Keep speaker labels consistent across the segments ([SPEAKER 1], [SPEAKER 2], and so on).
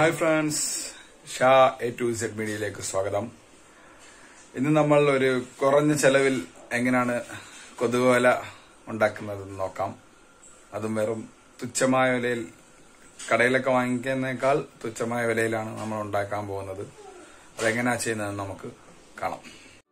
[SPEAKER 1] hi friends Sha A to Z മീഡിയയിലേക്ക് സ്വാഗതം ഇന്ന് നമ്മൾ ഒരു കുറഞ്ഞ ചെലവിൽ എങ്ങനെയാണ് കൊതുകുവല ഉണ്ടാക്കുന്നതെന്ന് നോക്കാം അതും വെറും തുച്ഛമായ വിലയിൽ കടയിലൊക്കെ വാങ്ങിക്കുന്നേക്കാൾ തുച്ഛമായ വിലയിലാണ് നമ്മൾ ഉണ്ടാക്കാൻ പോകുന്നത് അതെങ്ങനെയാ ചെയ്യുന്നതെന്ന് നമുക്ക് കാണാം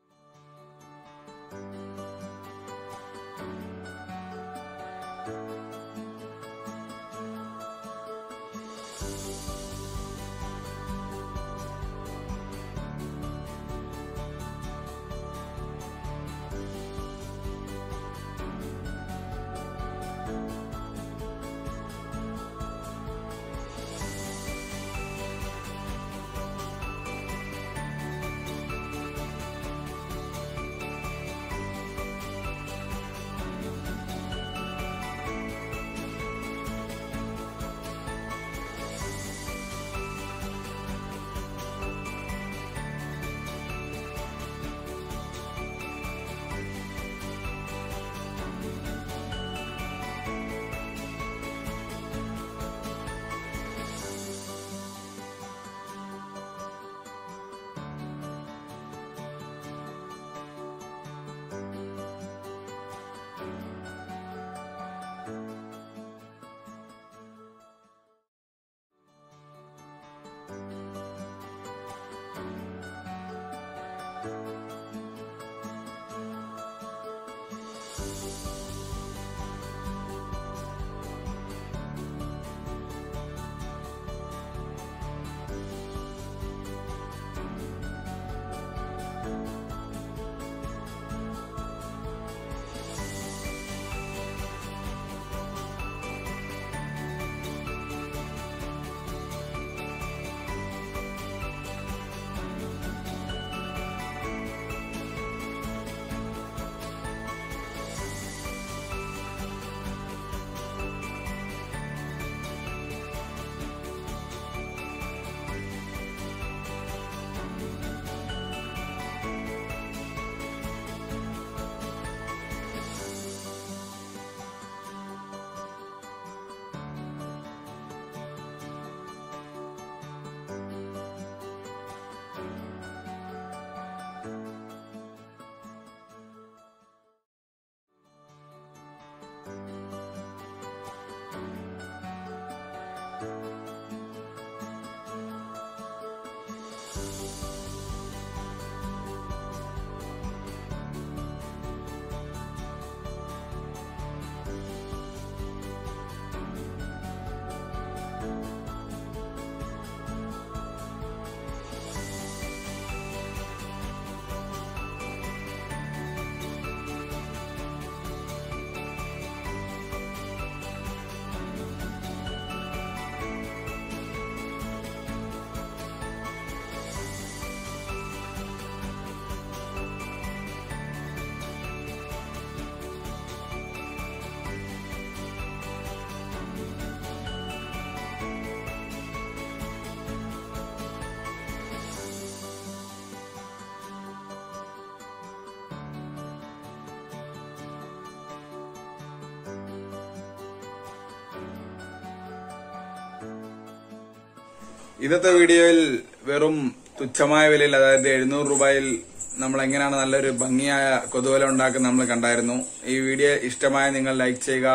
[SPEAKER 1] ഇന്നത്തെ വീഡിയോയിൽ വെറും തുച്ഛമായ വിലയിൽ അതായത് എഴുന്നൂറ് രൂപയിൽ നമ്മൾ എങ്ങനെയാണ് നല്ലൊരു ഭംഗിയായ കൊതുവല ഉണ്ടാക്കുന്നത് നമ്മൾ കണ്ടായിരുന്നു ഈ വീഡിയോ ഇഷ്ടമായ നിങ്ങൾ ലൈക്ക് ചെയ്യുക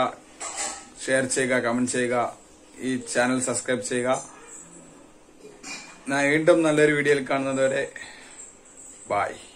[SPEAKER 1] ഷെയർ ചെയ്യുക കമന്റ് ചെയ്യുക ഈ ചാനൽ സബ്സ്ക്രൈബ് ചെയ്യുക ഞാൻ വീണ്ടും നല്ലൊരു വീഡിയോയിൽ കാണുന്നത് വരെ ബായ്